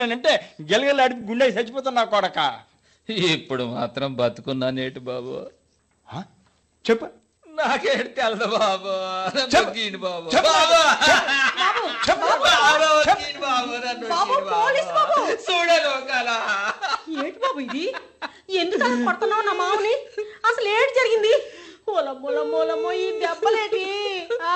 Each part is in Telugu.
అంటే గిలగిలాడి గుండె చచ్చిపోతాను నా కొడక ఇప్పుడు మాత్రం బతుకున్నా నేటి బాబు ఆ? చెప్పు నాకేడు తెలదు బాబు నన్ను చెప్పు. వకీలు బాబు చెప్పు. బాబు. బాబు చెప్పు. బాబు, చెప్పు. వకీలు బాబు, నన్ను బాబు, వకీలు పోలీస్ బాబు. చూడను కలా ఏంటి బాబు ఇది ఎందుకు అలా కొడుతున్నావు నా మామని అసలు ఏంటి జరిగింది మూల మూలమో ఈ దెబ్బలేటి ఆ?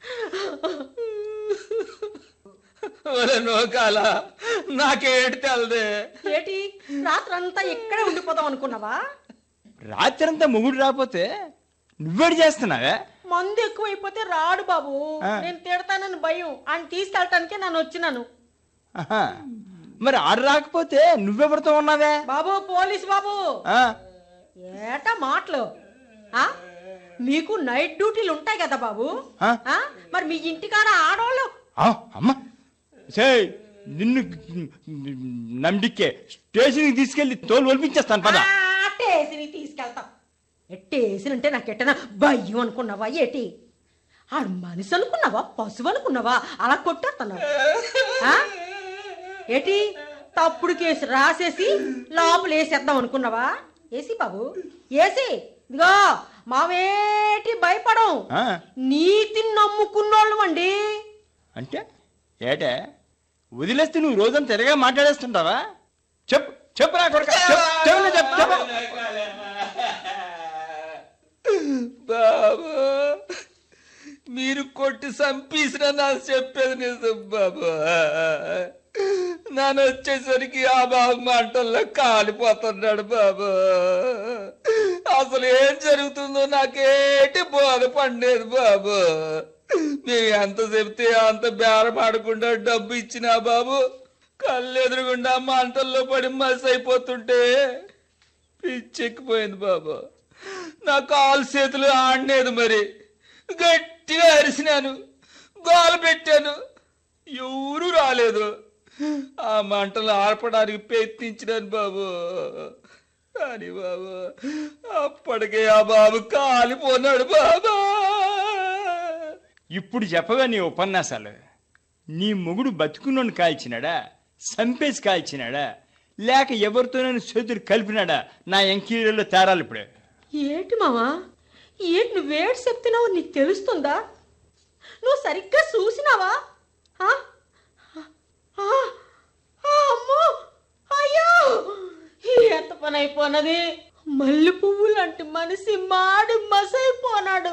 ఒరే నోకాల నాకేడు తెలదే ఏటి రాత్రంతా ఇక్కడే ఉండిపోదాం అనుకున్నావా రాత్రంతా మొగుడు రాకపోతే నువ్వేడు చేస్తున్నావే మందు ఎక్కువైపోతే రాడు బాబు ఆ. నేను తిడతానని భయం ఆయన తీసుకెళ్ళటానికే నేను వచ్చినాను ఆహా. మరి ఆడు రాకపోతే నువ్వెవరితో ఉన్నావే బాబు పోలీస్ బాబు ఆ? ఏటా మాటలు ఆ? మీకు నైట్ డ్యూటీలు ఉంటాయి కదా బాబు ఆ? ఆ? మరి మీ ఇంటికాడ ఆడవాళ్ళు ఆ, అమ్మా సే నిన్ను నండికే స్టేషన్కి తీసుకెళ్లి తోలు ఒలిపించేస్తాను పద ఆ, టేసిని తీసుకెళ్తాం టేసిని అంటే నాకు ఎట్టనా భయం అనుకున్నావా ఏటి ఆడు మనిషి అనుకున్నావా పశువు అనుకున్నావా అలా కొట్టేస్తున్నావు ఆ? ఏటి తప్పుడు కేసు రాసేసి లోపల వేసేద్దాం అనుకున్నావా ఏసి బాబు ఏసి ఇదిగో మావేటి భయపడం ఆ, నీతిని నమ్ముకున్నోళ్ళం అండి అంటే ఏటే వదిలేస్తే నువ్వు రోజంతా తిరగా మాట్లాడేస్తుంటావా చెప్పు చెప్పు నా కొడుక చెప్పు చెప్పు చెప్పు చెప్పు బాబు మీరు కొట్టి చంపేసిన నాకు చెప్పేది నిజం బాబు నన్ను వచ్చేసరికి ఆ బాబు మంటల్లో కాలిపోతున్నాడు బాబు అసలు ఏం జరుగుతుందో నాకేటి బోధ పండేది బాబు మేము ఎంత చెప్తే అంత బేరమాడకుండా డబ్బు ఇచ్చినా బాబు కళ్ళు ఎదురుగుండా మంటల్లో పడి మసి అయిపోతుంటే పిచ్చెక్కిపోయింది బాబు నా కాలు చేతులు ఆడలేదు మరి గట్టిగా అరిసినాను గోల పెట్టాను ఎవరు రాలేదు ఆ మంటలు ఆర్పడానికి ప్రయత్నించినాను బాబు కానీ బాబు అప్పటికే ఆ బాబు కాలిపోన్నాడు బాబా ఇప్పుడు చెప్పగా నీ ఉపన్యాసాలు నీ మొగుడు బతుకున్నోని కాల్చినాడా సంపేసి కాల్చినాడా లేక ఎవరితోనైనా చేతులు కలిపినాడా నా ఎంకీలలో తేరాలు ఇప్పుడే ఏంటి మావా ఏంటి నువ్వేటి చెప్తున్నావు నీకు తెలుస్తుందా నువ్వు సరిగ్గా చూసినావా ఆ? ఆ? ఆ, అమ్మో అయ్యో ఈ ఎంత పని అయిపోనది మల్లె పువ్వు లాంటి మనిషి మాడి మసైపోనాడు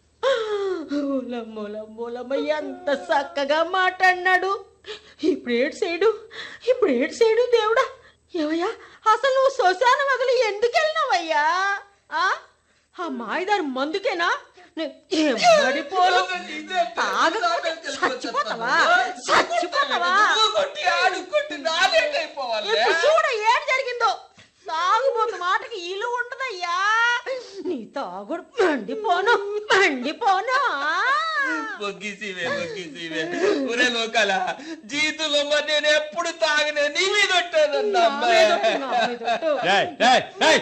మూల మూలమ్మ ఎంత చక్కగా మాట్లాడినాడు ఇప్పుడు ఏడు చేయడు ఇప్పుడు ఏడు చేయడు దేవుడా ఏమయ్యా అసలు నువ్వు శ్మశానం వదిలి ఎందుకు వెళ్ళినావయ్యా ఆ? ఆ మాయదారి మందుకేనా నే- ఏం పడిపోను తాగకపోతే చచ్చిపోతావా చచ్చిపోతావా కొట్టి ఆడు కొట్టి నాలేటైపోవాలి ఇప్పుడు చూడ ఏం జరిగిందో తాగుబోతు మాటకి ఇల్లు ఉండదయ్యా నీ తాగుడు మండిపోను మండిపోను ఆ. మొగ్గిసివే మొగ్గిసివే ఒరే లోకల జీవితంలో మరి నేను ఎప్పుడు తాగనే నీ మీద ఉంటానన్నా నా మీదొట్టు, నా మీదొట్టు. రేయ్, రేయ్, రేయ్.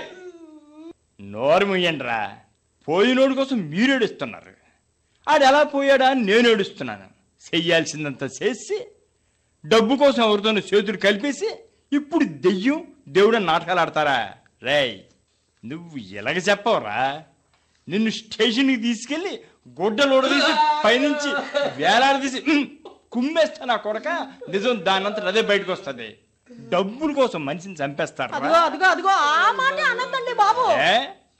నోరు ముయ్యండిరా పోయినోడి కోసం మీరు ఏడుస్తున్నారు ఆడు ఎలా పోయాడా అని నేను ఏడుస్తున్నాను చెయ్యాల్సిందంతా చేసి డబ్బు కోసం ఎవరితోనూ చేతులు కలిపేసి ఇప్పుడు దెయ్యం దేవుడు నాటకాలు ఆడతారా రేయ్ నువ్వు ఎలాగ చెప్పవరా నిన్ను స్టేషన్కి తీసుకెళ్ళి గుడ్డలు ఉడదీసి పైనుంచి వేలాడదీసి "ఉమ్, కుమ్మేస్తా నా కొడక నిజం దానంతా అదే బయటకు వస్తుంది డబ్బుల కోసం మనిషిని చంపేస్తారా అదిగో అదిగో అదిగో ఆ మాటే అనొద్దండి బాబు ఏ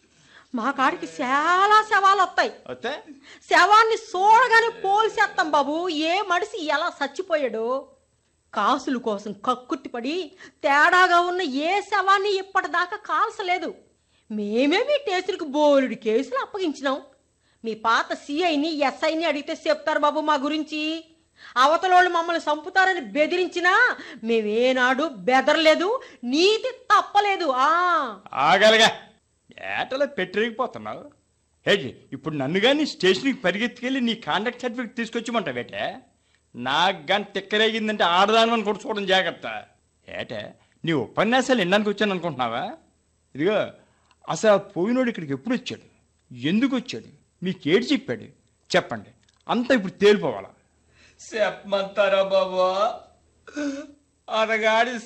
మా కాడికి చాలా శవాలు వస్తాయి వస్తే శవాన్ని చూడగానే పోల్చేస్తాం బాబు ఏ మనిషి ఎలా చచ్చిపోయాడు కాసుల కోసం కక్కుర్తిపడి తేడాగా ఉన్న ఏ శవాన్ని ఇప్పటిదాకా కాల్చలేదు మేమే మీ టేసులకు బోలుడి కేసులు అప్పగించినాం మీ పాత సిఐని ఎస్ఐని అడిగితే చెప్తారు బాబు మా గురించి అవతలోళ్ళు మమ్మల్ని చంపుతారని బెదిరించినా మేమేనాడు బెదరలేదు నీతి తప్పలేదు ఆ ఆగలగా ఏటలో పెట్టిరిగిపోతున్నావు హేటి ఇప్పుడు నన్ను కానీ స్టేషన్కి పరిగెత్తుకెళ్ళి నీ కాంటాక్ట్ సర్టిఫికేట్ తీసుకొచ్చిమంటావేటే నాకు కానీ తిక్కరేగిందంటే ఆడదాని కూడా చూడడం జాగ్రత్త ఏటే నీ ఉపన్యాసాలు వినడానికి వచ్చాను అనుకుంటున్నావా ఇదిగో అసలు ఆ పోయినోడు ఇక్కడికి ఎప్పుడు వచ్చాడు ఎందుకు వచ్చాడు మీకేడు చెప్పాడు చెప్పండి అంతా ఇప్పుడు తేలిపోవాలా చెప్పమంటారా బాబా అతగాడి